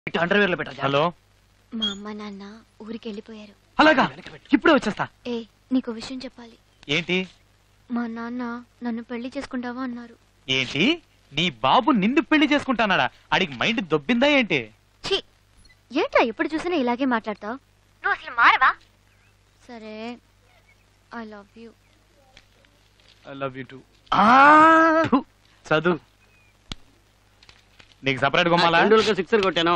Underwear లో పెట్టా hello మా అమ్మ నాన్న ఊరికి వెళ్ళిపోయారు అలాగా ఇప్పుడే వచ్చేస్తా ఏ నీకు విషయం చెప్పాలి ఏంటి మా నాన్న నన్ను పెళ్లి చేసుకుంటావా అన్నారు ఏంటి నీ బాబు నిన్ను పెళ్లి చేసుకుంటానాడా అడిగి మైండ్ దొబ్బిందా ఏంటి ఛీ ఏంట్రా ఎప్పుడు చూసినా ఇలాగే మాట్లాడతావు నువ్వు అసలు మారవా సరే I love you I love you too చదువు నీకు సపరేట్ కొమ్మాలా టెండూల్కర్ సిక్సర్ కొట్టాను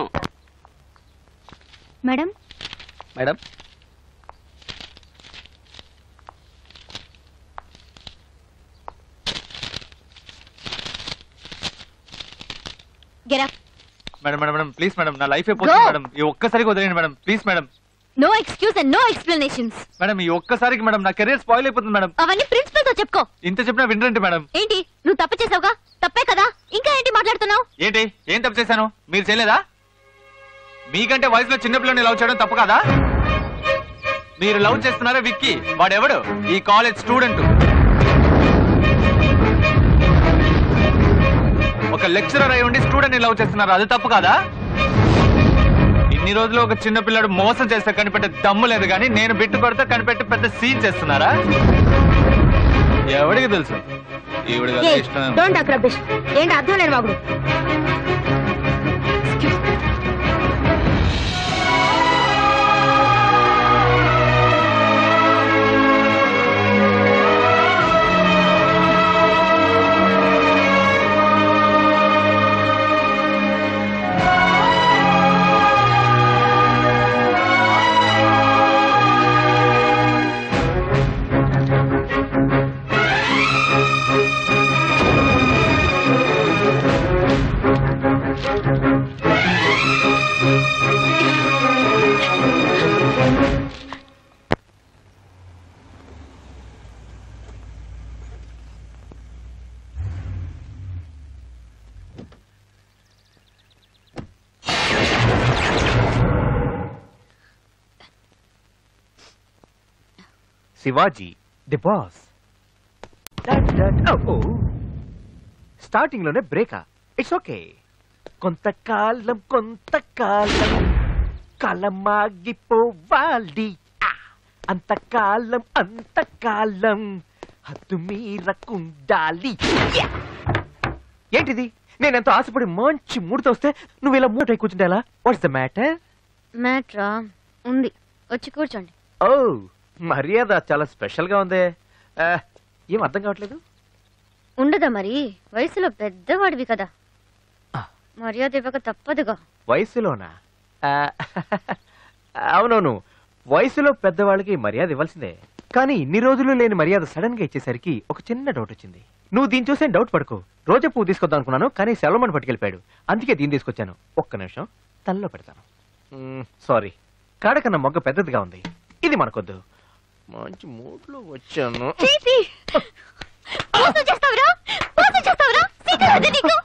madam madam get madam madam madam please madam నా లైఫ్ అయిపోతుంది Go. మేడం ఈ ఒక్కసారికి వదిలేండి madam please madam no excuse and no explanations madam ఈ ఒక్కసారికి మేడం నా కెరీర్ స్పాయిల్ అయిపోతుంది మేడం అవన్నీ ప్రిన్సిపల్ తో చెప్పుకో ఇంత చెప్పినా వినరండి మేడం ఏంటి నువ్వు తప్పు చేసావుగా తప్పే కదా ఇంకా ఏంటి మాట్లాడుతున్నావు ఏంటి ఏం తప్పు చేశాను మీరు చేయలేదా మీకంటే వయసులో చిన్నపిల్లని లవ్ చేయడం తప్పు కదా మీరు లవ్ చేస్తున్నారా విక్కీ వాడెవడు ఈ కాలేజ్ స్టూడెంట్ ఒక లెక్చరర్ అయి ఉండి స్టూడెంట్ ని లవ్ చేస్తున్నారు అది తప్పు కాదా ఇన్ని రోజులు ఒక చిన్న పిల్లడు మోసం చేస్తే కనిపెట్టే దమ్ము లేదు కానీ నేను బిట్టు కొడితే కనిపెట్టి పెద్ద సీన్ చేస్తున్నారా ఎవడికి తెలుసు ఈవిడ కదా ఇష్టం డోంట్ టాక్ రబ్బిష్ ఏంటి అర్థం లేని వాగుడు శివాజీ ది బాస్ స్టార్టింగ్ లోనే బ్రేకా ఇట్స్ ఓకే కొంతకాలం కొంతకాలం కాలమాగిపోవాలి ఆ, అంతకాలం అంతకాలం హద్దు మీరకుండాలి యా! ఏంటిది నేను ఎంతో ఆశపడి మంచి మూడుతో వస్తే నువ్వు ఇలా మూట కూర్చుంటే ఎలా వాట్స్ ద మ్యాటర్ మ్యాట్రా ఉంది వచ్చి కూర్చోండి ఓ మర్యాద చాలా స్పెషల్ గా ఉంది ఆ, ఏం అర్థం కావట్లేదు ఉండదా మరి వయసులో పెద్దవాడివి కదా ఆ. మర్యాద ఇవ్వక తప్పదుగా వయసులోనా ఆ, అవునవును వయసులో పెద్దవాళ్ళకి మర్యాద ఇవ్వాల్సిందే కానీ ఇన్ని రోజులు లేని మర్యాద సడన్ గా ఇచ్చేసరికి ఒక చిన్న డౌట్ వచ్చింది నువ్వు దీని చూసే డౌట్ పడుకో రోజా పువ్వు తీసుకొద్దాం అనుకున్నాను కానీ సెలవుమని పట్టుకెళ్ళిపోయాడు అందుకే దీన్ని తీసుకొచ్చాను ఒక్క నిమిషం తల్లో పెడతాను సారీ కాడకన్నా మొగ్గ పెద్దదిగా ఉంది ఇది మనకొద్దు మంచి మూడ్లో వచ్చాను చేసి మోసం చేస్తావురా మోసం చేస్తావురా సిగ్గులేదు నీకు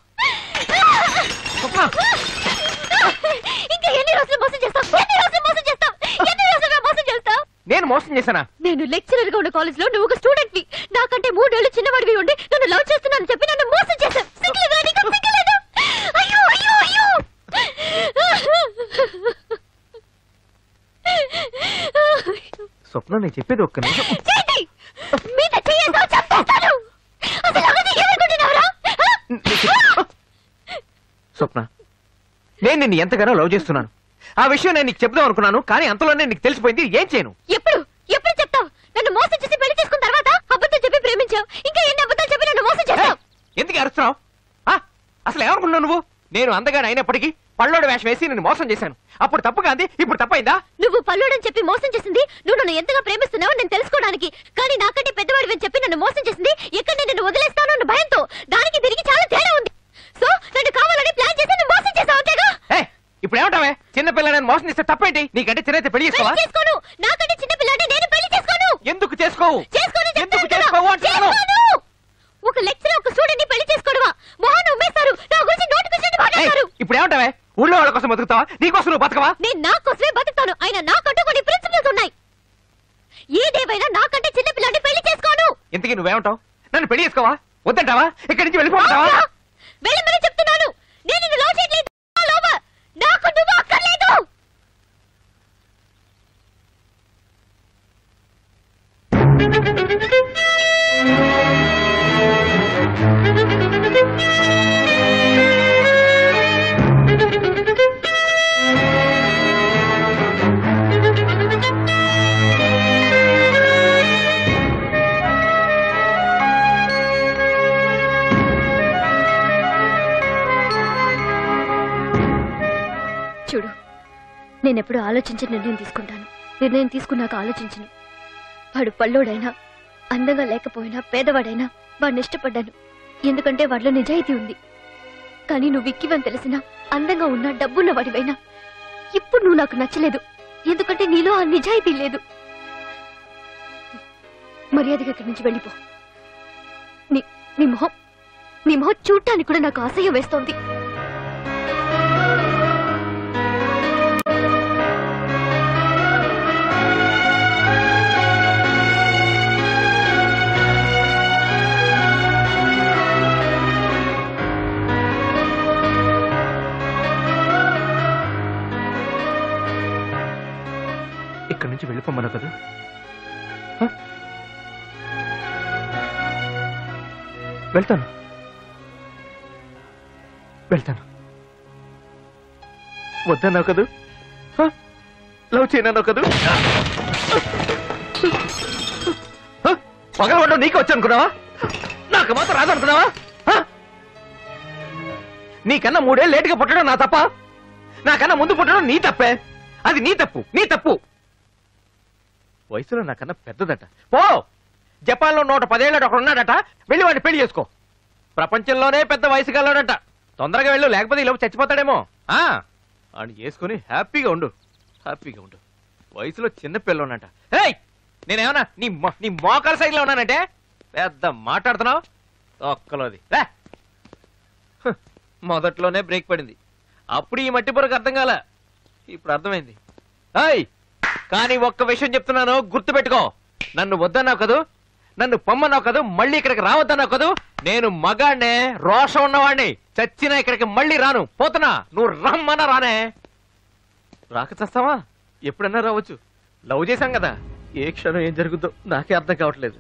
ఇంకా ఎన్ని రోజులు మోసం చేస్తావు ఎన్ని రోజులు మోసం చేస్తావు ఎన్ని రోజులు మోసం చేస్తావు నేను మోసం చేశానా నేను లెక్చరర్ గా ఉన్న కాలేజ్ లో నువ్వు ఒక స్టూడెంట్ వి నాకంటే మూడేళ్లు చిన్నవాడివి ఉండి నన్ను లవ్ చేస్తున్నాను చెప్పి నన్ను మోసం చేశావు సిగ్గులేదా నీకు సిగ్గులేదా అయ్యో అయ్యో అయ్యో స్వప్న నేను చెప్పేది ఒక్క నిమిషం చేయండి మీద చెయ్యతో చంపేస్తాను అసలు అవన్నీ ఏమనుకుంటున్నావురా స్వప్న నేను నిన్ను ఎంతగానో లవ్ చేస్తున్నాను ఆ విషయం నేను నీకు చెప్దాం అనుకున్నాను కానీ అంతలోనే నీకు తెలిసిపోయింది ఏం చేయను ఎప్పుడు ఎప్పుడు చెప్తావు నన్ను మోసం చేసి పెళ్లి చేసుకున్న తర్వాత అబద్ధం చెప్పి ప్రేమించావు ఇంకా ఎన్ని అబద్ధాలు చెప్పి నన్ను మోసం చేస్తావు ఎందుకు అరుస్తున్నావు ఆ? అసలు ఏమనుకున్నావు నువ్వు నేను అందగానే అయినప్పటికీ పళ్ళోడు వేషం వేసి నేను మోసం చేశాను అప్పుడు తప్పు కాంది ఇప్పుడు తప్పైందా నువ్వు పల్లుడని చెప్పి మోసం చేసింది నువ్వు నన్ను ఎంతగా ప్రేమిస్తున్నావో నేను తెలుసుకోవడానికి కానీ నాకంటే పెద్దవాడివి అని చెప్పి నన్ను మోసం చేసింది ఎక్కడ నేను నిన్ను వదిలేస్తాను అన్న భయంతో దానికి దీనికి చాలా తేడా ఉంది సో నన్ను కావాలని ప్లాన్ చేసి నన్ను మోసం చేసావు అంతేగా ఏ ఇప్పుడు ఏమంటావే చిన్న పిల్లని మోసం చేస్తే తప్పేంటి నీకంటే చిన్నైతే పెళ్లి చేసుకోవా పెళ్లి చేసుకోను నాకంటే చిన్న పిల్లాడి నేను పెళ్లి చేసుకోను ఎందుకు చేసుకోవు చేసుకోను ఎందుకు చెప్తాను కదా. చేసుకోవు అంటున్నాను చేసుకోను. ఒక లెక్చరర్ ఒక స్టూడెంట్ ని పెళ్లి చేసుకోవడమా మొహాన్ని ఉమ్మేస్తారు నా గురించి నోటిఫికేషన్ ఏయ్, మాట్లాడతారు ఇప్పుడు ఏమంటావే ఊళ్ళో వాళ్ళ కోసం బతుకుతావా నీకోసం నువ్వు బతకవా నేను నా కోసమే బతుకుతాను ఆయన నాకంటూ కొన్ని ప్రిన్సిపల్స్ ఉన్నాయి ఏదేవైనా నాకంటే చిన్న పిల్లాడిని పెళ్లి చేసుకోను ఇంతకీ నువ్వేమంటావు నన్ను పెళ్లి చేసుకోవా వద్దంటావా ఇక్కడి నుంచి వెళ్ళిపోతావా వెళ్ళమని చెప్తున్నాను నేను నిన్ను లవ్ చేయట్లేదు all over. నాకు నువ్వు అక్కర్లేదు చూడు నేనెప్పుడు ఆలోచించి నిర్ణయం తీసుకుంటాను నిర్ణయం తీసుకున్నాక ఆలోచించను వాడు పల్లోడైనా అందంగా లేకపోయినా పేదవాడైనా వాడిని ఇష్టపడ్డాను ఎందుకంటే వాడిలో నిజాయితీ ఉంది కానీ నువ్వు విక్కివని తెలిసినా అందంగా ఉన్నా డబ్బున్న వాడివైనా ఇప్పుడు నువ్వు నాకు నచ్చలేదు ఎందుకంటే నీలో ఆ నిజాయితీ లేదు మర్యాదగా ఇక్కడి నుంచి వెళ్ళిపో నీ నీ మొహం నీ మొహం చూడటానికి కూడా నాకు అసహ్యం వేస్తోంది ఇక్కడి నుంచి వెళ్ళిపోమన్నావు కదా హ? వెళ్తాను వెళ్తాను వద్దన్నావు కదూ హ? లవ్ చేయనన్నావు కదూ హ? పగలబడ్డం నీకు వచ్చి అనుకున్నావా నాకు మాత్రం రాదనుకున్నావా హ? నీకన్నా మూడేళ్ళు లేటుగా పుట్టడం నా తప్ప నాకన్నా ముందు పుట్టడం నీ తప్పే అది నీ తప్పు నీ తప్పు వయసులో నాకన్నా పెద్దదట పో జపాన్ లో నూట పదేళ్ళట ఒకడు ఉన్నాడట వెళ్ళి వాడిని పెళ్లి చేసుకో ప్రపంచంలోనే పెద్ద వయసు గల్లోడట తొందరగా వెళ్ళు లేకపోతే ఇలా చచ్చిపోతాడేమో ఆ వాడిని చేసుకుని హ్యాపీగా ఉండు హ్యాపీగా ఉండు వయసులో చిన్న పిల్లన్నట ఏయ్ నేనేమన్నా నీ మొ- నీ మోకాల సైడ్ లో ఉన్నానంటే పెద్ద మాట్లాడుతున్నావు ఒక్కలోది రా. హ్, మొదట్లోనే బ్రేక్ పడింది అప్పుడు ఈ మట్టి పొరకు అర్థం కాల ఇప్పుడు అర్థమైంది ఏయ్ కానీ ఒక్క విషయం చెప్తున్నాను గుర్తు పెట్టుకో నన్ను వద్దన్నావు కదూ నన్ను పొమ్మన్నావు కదూ మళ్ళీ ఇక్కడికి రావద్దన్నావు కదూ నేను మగాడినే రోషం ఉన్నవాడిని చచ్చినా ఇక్కడికి మళ్ళీ రాను పోతున్నా నువ్వు రమ్మన్నా రానే రాక చస్తావా ఎప్పుడన్నా రావచ్చు లవ్ చేశాం కదా ఏ క్షణం ఏం జరుగుద్దో నాకే అర్థం కావట్లేదు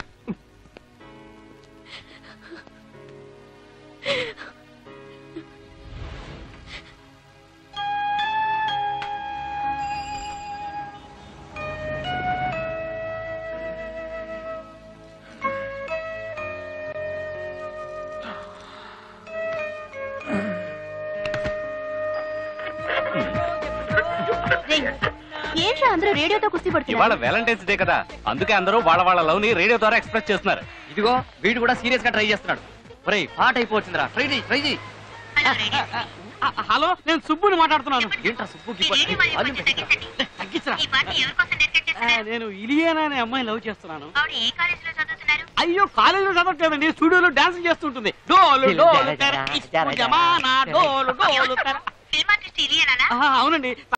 ఏంట్రా అందరూ రేడియోతో కుస్తీ ఇవాళ పడుతున్నారు వ్యాలంటైన్స్ డే కదా అందుకే అందరూ వాళ్ళ వాళ్ళ లవ్ ని రేడియో ద్వారా ఎక్స్ప్రెస్ చేస్తున్నారు ఇదిగో వీడు కూడా సీరియస్ గా ట్రై చేస్తున్నాడు ఒరేయ్ పాట అయిపోవచ్చిందిరా ట్రై చేయి ట్రై చేయి హలో నేను సుబ్బుని మాట్లాడుతున్నాను ఏంట్రా సుబ్బు గిబ్బు అని వాల్యూమ్ తగ్గించరా. తగ్గించరా ఆ, నేను ఇలియేనా అనే అమ్మాయిని లవ్ చేస్తున్నాను అయ్యో కాలేజీలో చదవట్లేదండి స్టూడియోలో డాన్స్ చేస్తుంటుంది డోలు డోలు తెర, ఇస్కు జమానా, డోలు డోలు తెర. ఆహా, అవునండి